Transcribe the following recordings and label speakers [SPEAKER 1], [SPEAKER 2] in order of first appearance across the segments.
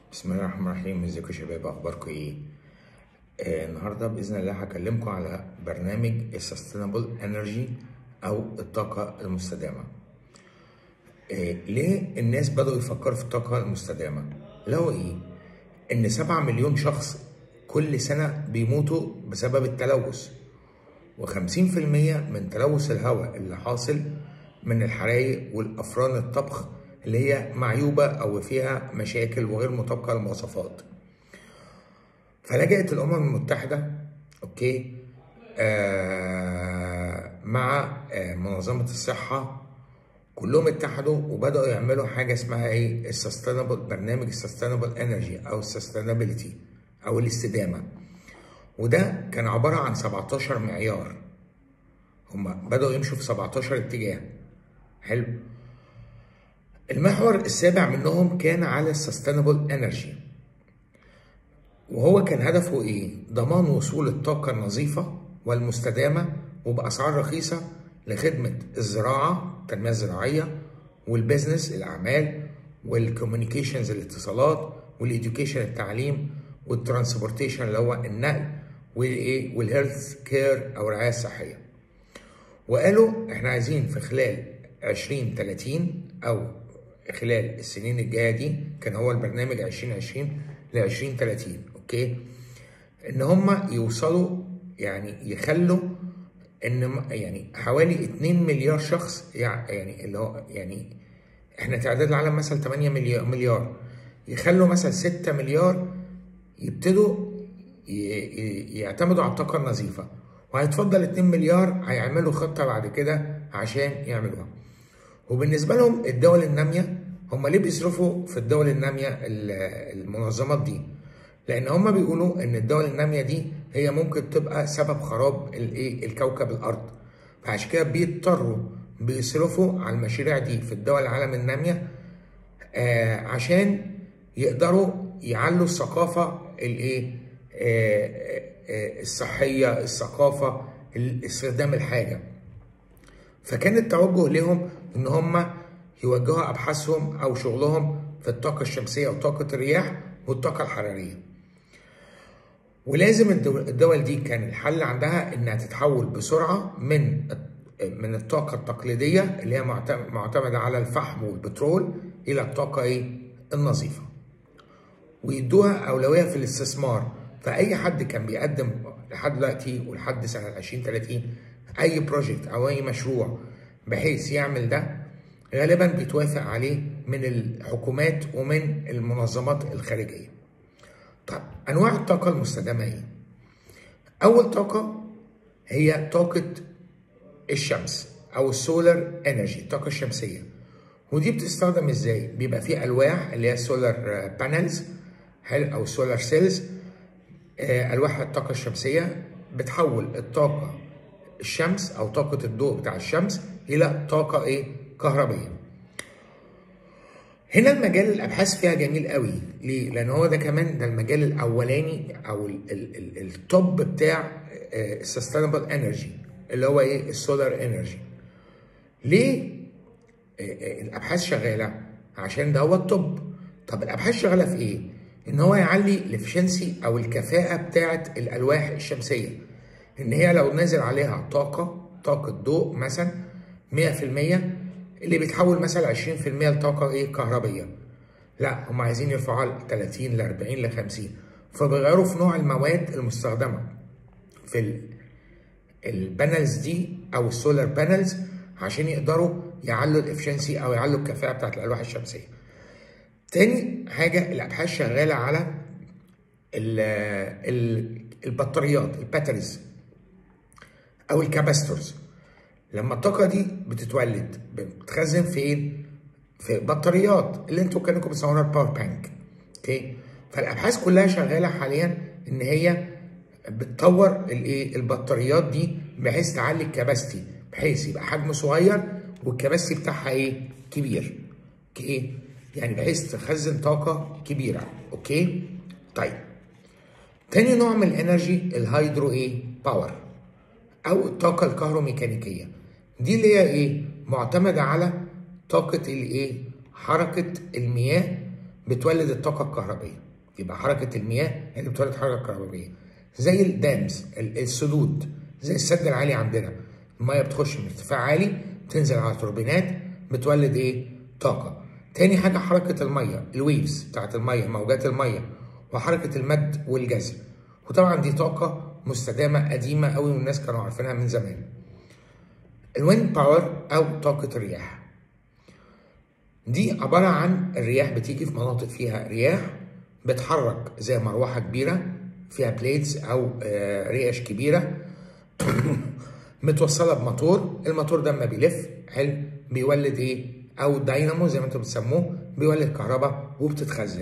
[SPEAKER 1] بسم الله الرحمن الرحيم ازيكم يا شباب اخباركم ايه آه النهارده باذن الله هكلمكم على برنامج السستينابل انرجي او الطاقه المستدامه آه ليه الناس بدأوا يفكروا في الطاقه المستدامه لقوا ايه ان 7 مليون شخص كل سنه بيموتوا بسبب التلوث و50% من تلوث الهواء اللي حاصل من الحرايق والافران الطبخ اللي هي معيوبه او فيها مشاكل وغير مطابقه للمواصفات. فلجأت الامم المتحده اوكي آه مع آه منظمه الصحه كلهم اتحدوا وبداوا يعملوا حاجه اسمها ايه السستينبل برنامج السستينبل انرجي او السستينابيلتي او الاستدامه وده كان عباره عن 17 معيار هم بداوا يمشوا في 17 اتجاه حلو المحور السابع منهم كان على السستينبل انرجي وهو كان هدفه ايه ضمان وصول الطاقة النظيفة والمستدامة وبأسعار رخيصة لخدمة الزراعة التنمية الزراعية والبزنس الأعمال والكوميونيكيشنز الاتصالات والإديوكيشن التعليم والترانسبورتيشن اللي هو النقل والايه والهيلث كير أو الرعاية الصحية وقالوا احنا عايزين في خلال 2030 أو خلال السنين الجايه دي كان هو البرنامج 2020 ل 2030 اوكي ان هم يوصلوا يعني يخلوا ان يعني حوالي 2 مليار شخص يعني اللي هو يعني احنا تعداد العالم مثلا 8 مليار مليار يخلوا مثلا 6 مليار يبتدوا يعتمدوا على الطاقه النظيفه وهيتفضل 2 مليار هيعملوا خطه بعد كده عشان يعملوها وبالنسبه لهم الدول الناميه هم ليه بيصرفوا في الدول الناميه المنظمات دي لان هم بيقولوا ان الدول الناميه دي هي ممكن تبقى سبب خراب الايه الكوكب الارض فعشان كده بيضطروا بيصرفوا على المشاريع دي في الدول العالم الناميه آه عشان يقدروا يعلوا الثقافه الايه آه آه الصحيه الثقافه استخدام الحاجه فكان التوجه لهم ان هم يوجهوا ابحاثهم او شغلهم في الطاقه الشمسيه وطاقه الرياح والطاقه الحراريه ولازم الدول دي كان الحل عندها انها تتحول بسرعه من من الطاقه التقليديه اللي هي معتمده على الفحم والبترول الى الطاقه ايه النظيفه ويدوها اولويه في الاستثمار فاي حد كان بيقدم لحد دلوقتي ولحد سنه 2030 اي بروجكت او اي مشروع بحيث يعمل ده غالبا بيتوافق عليه من الحكومات ومن المنظمات الخارجيه. طب انواع الطاقه المستدامه ايه؟ اول طاقه هي طاقه الشمس او السولار انرجي الطاقه الشمسيه. ودي بتستخدم ازاي؟ بيبقى في الواح اللي هي سولار بانلز او سولار سيلز الواح الطاقه الشمسيه بتحول الطاقه الشمس او طاقه الضوء بتاع الشمس الى طاقه ايه كهربيه هنا المجال الابحاث فيها جميل قوي ليه لان هو ده كمان ده المجال الاولاني او التوب بتاع السستينبل انرجي اللي هو ايه السولار انرجي ليه الابحاث شغاله عشان ده هو التوب طب الابحاث شغاله في ايه ان هو يعلي الافشنسي او الكفاءه بتاعه الالواح الشمسيه ان هي لو نازل عليها طاقه طاقه ضوء مثلا 100% اللي بيتحول مثلا 20% لطاقه ايه كهربيه لا هم عايزين يرفعوها ل 30 ل 40 ل 50 فبيغيروا في نوع المواد المستخدمه في البانلز دي او السولار بانلز عشان يقدروا يعلوا الافشنسي او يعلوا الكفاءه بتاعت الالواح الشمسيه تاني حاجه الابحاث شغاله على ال ال البطاريات الباتريز او الكاباستورز لما الطاقه دي بتتولد بتخزن فين في بطاريات اللي انتوا كانكم بتسموها الباور بانك اوكي فالابحاث كلها شغاله حاليا ان هي بتطور الايه البطاريات دي بحيث تعلي الكباستي بحيث يبقى حجمه صغير والكباستي بتاعها ايه كبير اوكي يعني بحيث تخزن طاقه كبيره اوكي طيب تاني نوع من الانرجي الهيدرو ايه باور او الطاقه الكهروميكانيكيه دي اللي هي ايه معتمده على طاقه الايه حركه المياه بتولد الطاقه الكهربائيه يبقى حركه المياه هي اللي بتولد الحركه الكهربائيه زي الدامز السدود زي السد العالي عندنا الميه بتخش من ارتفاع عالي بتنزل على توربينات بتولد ايه طاقه تاني حاجه حركه الميه الويفز بتاعت الميه موجات الميه وحركه المد والجزر وطبعا دي طاقه مستدامه قديمه قوي والناس كانوا عارفينها من زمان الويند باور او طاقه الرياح دي عباره عن الرياح بتيجي في مناطق فيها رياح بتحرك زي مروحه كبيره فيها بليدز او ريش كبيره متوصله بموتور الموتور ده لما بيلف حلو بيولد ايه او داينامو زي ما انتم بتسموه بيولد كهرباء وبتتخزن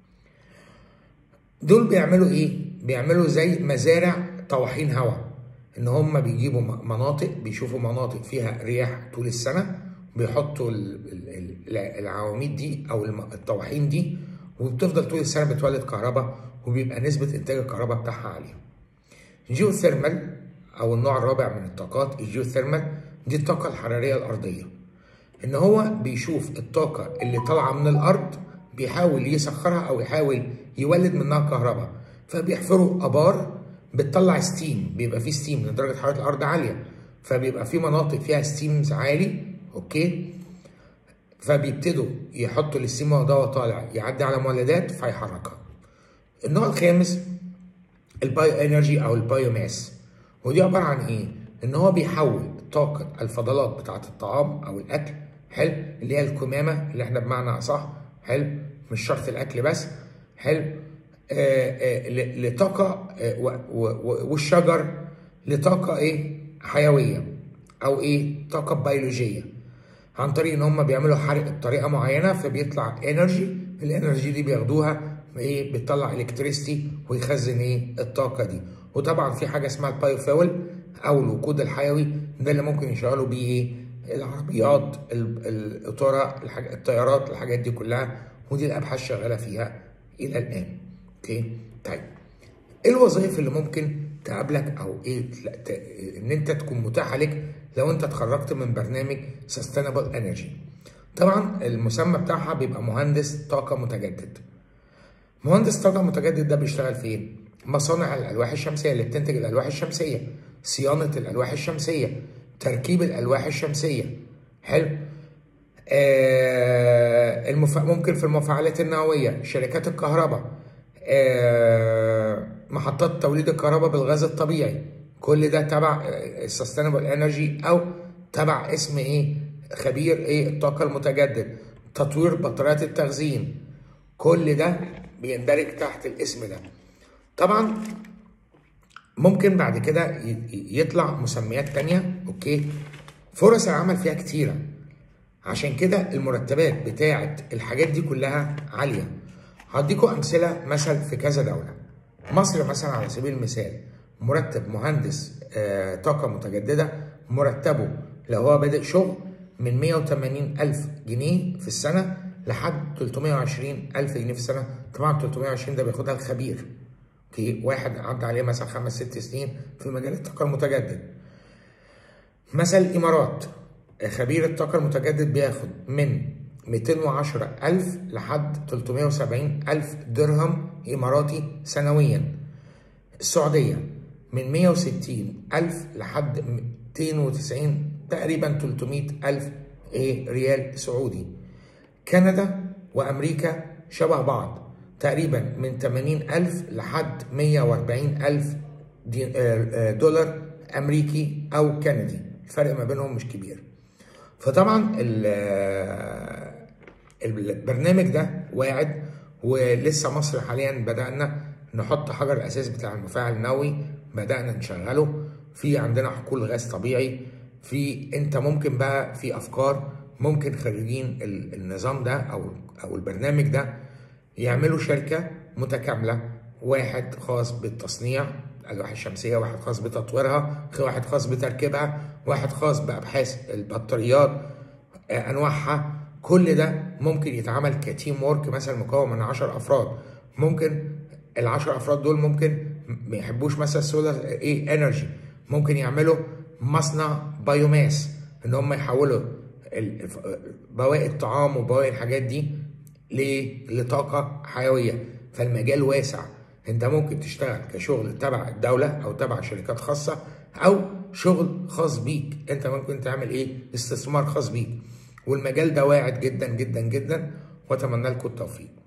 [SPEAKER 1] دول بيعملوا ايه بيعملوا زي مزارع طواحين هواء ان هم بيجيبوا مناطق بيشوفوا مناطق فيها رياح طول السنه بيحطوا العواميد دي او الطواحين دي وبتفضل طول السنه بتولد كهرباء وبيبقى نسبه انتاج الكهرباء بتاعها عاليه جيوثيرمال او النوع الرابع من الطاقات الجيوثيرمال دي الطاقه الحراريه الارضيه ان هو بيشوف الطاقه اللي طالعه من الارض بيحاول يسخرها او يحاول يولد منها كهرباء فبيحفروا ابار بتطلع ستيم بيبقى فيه ستيم لان درجه حراره الارض عاليه فبيبقى في مناطق فيها ستيمز عالي اوكي فبيبتدوا يحطوا الستيم وهو طالع يعدي على مولدات فيحركها النوع الخامس البايو انرجي او البايو ماس ودي عباره عن ايه ان هو بيحول طاقه الفضلات بتاعه الطعام او الاكل حلو اللي هي الكمامه اللي احنا بمعنى اصح حلو مش شرط الاكل بس حلو آه آه لطاقه آه والشجر لطاقه ايه حيويه او ايه طاقه بيولوجيه عن طريق ان هم بيعملوا حرق بطريقه معينه فبيطلع انرجي الانرجي دي بياخدوها ايه بتطلع الكتريستي ويخزن ايه الطاقه دي وطبعا في حاجه اسمها البايوفيول او الوقود الحيوي ده اللي ممكن يشغلوا بيه ايه العربيات القطورة الطيارات الحاجات دي كلها ودي الابحاث شغاله فيها الى الان اوكي طيب ايه الوظائف اللي ممكن تقابلك او ايه ان انت تكون متاحه لك لو انت اتخرجت من برنامج سستينابل انرجي طبعا المسمى بتاعها بيبقى مهندس طاقه متجدد مهندس طاقه متجدد ده بيشتغل فين مصانع الالواح الشمسيه اللي بتنتج الالواح الشمسيه صيانه الالواح الشمسيه تركيب الالواح الشمسيه حلو آه المف... ممكن في المفاعلات النوويه شركات الكهرباء آه محطات توليد الكهرباء بالغاز الطبيعي كل ده تبع السستينبل انرجي او تبع اسم ايه خبير ايه الطاقه المتجدد تطوير بطاريات التخزين كل ده بيندرج تحت الاسم ده طبعا ممكن بعد كده يطلع مسميات تانية اوكي فرص العمل فيها كتيرة عشان كده المرتبات بتاعة الحاجات دي كلها عالية هديكم أمثلة مثل في كذا دولة مصر مثلا على سبيل المثال مرتب مهندس آه طاقة متجددة مرتبه لو هو بادئ شغل من 180 ألف جنيه في السنة لحد 320 ألف جنيه في السنة طبعا 320 ده بياخدها الخبير اوكي واحد عدى عليه مثلا خمس ست سنين في مجال الطاقه المتجدد مثل الامارات خبير الطاقه المتجدد بياخد من 210 ألف لحد 370 ألف درهم إماراتي سنويا السعودية من 160 ألف لحد 290 تقريبا 300 ألف إيه ريال سعودي كندا وأمريكا شبه بعض تقريبا من 80 ألف لحد 140 ألف دولار أمريكي أو كندي الفرق ما بينهم مش كبير فطبعا البرنامج ده واعد ولسه مصر حاليا بدأنا نحط حجر الأساس بتاع المفاعل النووي بدأنا نشغله في عندنا حقول غاز طبيعي في انت ممكن بقى في افكار ممكن خريجين النظام ده او او البرنامج ده يعملوا شركة متكاملة واحد خاص بالتصنيع الألواح الشمسية واحد خاص بتطويرها واحد خاص بتركيبها واحد خاص بأبحاث البطاريات أنواعها كل ده ممكن يتعمل كتيم وورك مثلا مكون من 10 أفراد ممكن العشر أفراد دول ممكن ما يحبوش مثلا السولار ايه انرجي ممكن يعملوا مصنع بايوماس ان هم يحولوا بواقي الطعام وبواقي الحاجات دي ليه؟ لطاقة حيوية فالمجال واسع انت ممكن تشتغل كشغل تبع الدولة او تبع شركات خاصة او شغل خاص بيك انت ممكن تعمل ايه؟ استثمار خاص بيك والمجال ده واعد جدا جدا جدا واتمنى لكم التوفيق